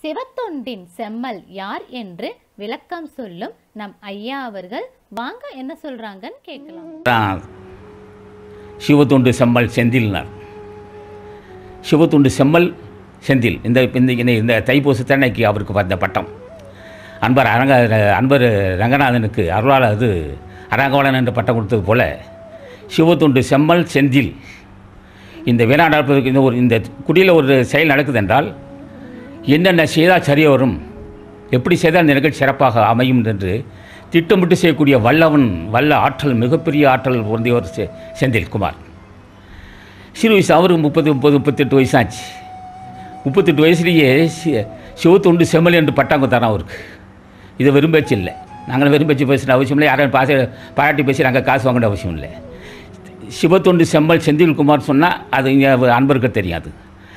சிவத்தொண்டின் செம்மல் யார் என்று விளக்கம் சொல்லும் நம் ஐயா அவர்கள் வாங்க என்ன சொல்றாங்கன்னு கேட்கலாம் தான் சிவத்துண்டு செம்மல் செந்தில்னார் சிவத்துண்டு செம்மல் செந்தில் இந்த இந்த இந்த- இந்த தைப்பூசத்தன்னைக்கு அவருக்கு வந்த பட்டம் அன்பர் அரங்க அன்பர் ரங்கநாதனுக்கு அருளால் அது அரங்கவளன் என்ற பட்டம் கொடுத்தது போல சிவத்துண்டு செம்மல் செந்தில் இந்த வீணா நடப்பதற்கு இந்த ஒரு இந்த குடியில் ஒரு செயல் நடக்குது என்றால் என்னென்ன செய்தால் சரியாக வரும் எப்படி செய்தால் இந்த நிகழ்ச்சி சிறப்பாக அமையும் என்று திட்டமிட்டு செய்யக்கூடிய வல்லவன் வல்ல ஆற்றல் மிகப்பெரிய ஆற்றல் பொருந்தியவர் செ- செந்தில் குமார் சிறு வயசு அவருக்கு முப்பது முப்பது முப்பத்தெட்டு வயசு ஆச்சு முப்பத்தெட்டு வயசுலேயே சி- சிவத்தொண்டு செம்மல் என்று பட்டம் கொடுத்தாராம் அவருக்கு இது விரும்பச்சு இல்லை நாங்கள் விரும்பச்சு பேசுகிற அவசியம் இல்லை யாரும் பாச பாராட்டி பேசி நாங்கள் காசு வாங்க வேண்டிய அவசியம் இல்லை சிவத்தொண்டு செம்மல் செந்தில்குமார் சொன்னால் அது இங்கே அன்பருக்கு தெரியாது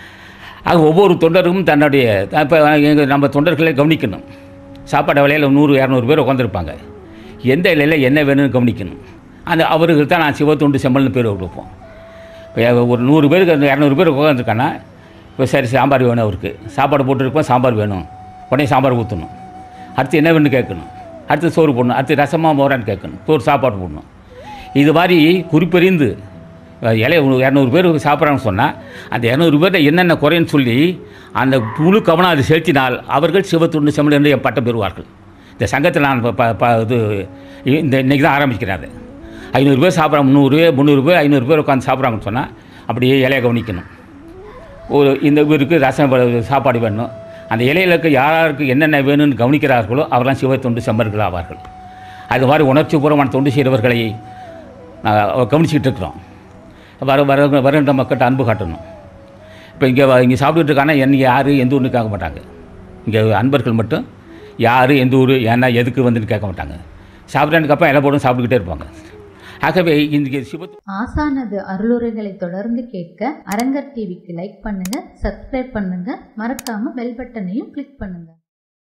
ஆக ஒவ்வொரு தொண்டரும் தன்னுடைய இப்போ எங்கள் நம்ம தொண்டர்களை கவனிக்கணும் சாப்பாடு வேலையில் நூறு இரநூறு பேர் உட்காந்துருப்பாங்க எந்த இலையில் என்ன வேணும்னு கவனிக்கணும் அந்த அவருக்கு தான் நான் சிவத்தொண்டு செம்மல்னு பேர் கொடுப்போம் இப்போ ஒரு நூறு பேருக்கு அந்த இரநூறு பேர் உட்காந்துருக்கான்னா இப்போ சரி சாம்பார் வேணும் அவருக்கு சாப்பாடு போட்டுருப்போம் சாம்பார் வேணும் உடனே சாம்பார் ஊற்றணும் அடுத்து என்ன வேணும்னு கேட்கணும் அடுத்து சோறு போடணும் அடுத்து ரசமாக மோரான்னு கேட்கணும் சோறு சாப்பாடு போடணும் இது மாதிரி குறிப்பறிந்து இலைய இரநூறு பேர் சாப்பிட்றாங்கன்னு சொன்னால் அந்த இரநூறு பேர்ல என்னென்ன குறைன்னு சொல்லி அந்த முழு கவனம் அது செலுத்தினால் அவர்கள் சிவத்துண்டு செம்மல் என்று என் பட்டம் பெறுவார்கள் இந்த சங்கத்தில் நான் ப- ப- ப- இது இந்த இன்றைக்கி தான் ஆரம்பிக்கிறேன் அது ஐநூறு பேர் சாப்பிட்றாங்க முந்நூறு பேர் முந்நூறு பேர் ஐநூறு பேர் உட்காந்து சாப்பிட்றாங்கன்னு சொன்னால் அப்படியே இலையை கவனிக்கணும் ஒரு இந்த இவருக்கு ரசம் வ- சாப்பாடு வேணும் அந்த இலையில இருக்க யாராருக்கு என்னென்ன வேணும்னு கவனிக்கிறார்களோ அவரெல்லாம் சிவத்தொண்டு செம்மர்கள் ஆவார்கள் அது மாதிரி உணர்ச்சிபூர்வமான தொண்டு செய்கிறவர்களை நாங்கள் கவனிச்சிக்கிட்டு இருக்கிறோம் வர வர வருகின்ற மக்கள்கிட்ட அன்பு காட்டணும் இப்போ இங்கே இங்கே சாப்பிட்டுட்டு இருக்கானா என்ன யார் எந்த ஊர்னு கேட்க மாட்டாங்க இங்கே அன்பர்கள் மட்டும் யார் எந்த ஊர் ஏன்னா எதுக்கு வந்துன்னு கேட்க மாட்டாங்க சாப்பிட்றதுக்கு அப்புறம் இலை போடும் சாப்பிட்டுக்கிட்டே இருப்பாங்க ஆகவே இன்றைக்கி சிவத்து ஆசானது அருளுரைகளை தொடர்ந்து கேட்க அரங்கர் டிவிக்கு லைக் பண்ணுங்க சப்ஸ்கிரைப் பண்ணுங்க மறக்காம பெல் பட்டனையும் கிளிக் பண்ணுங்க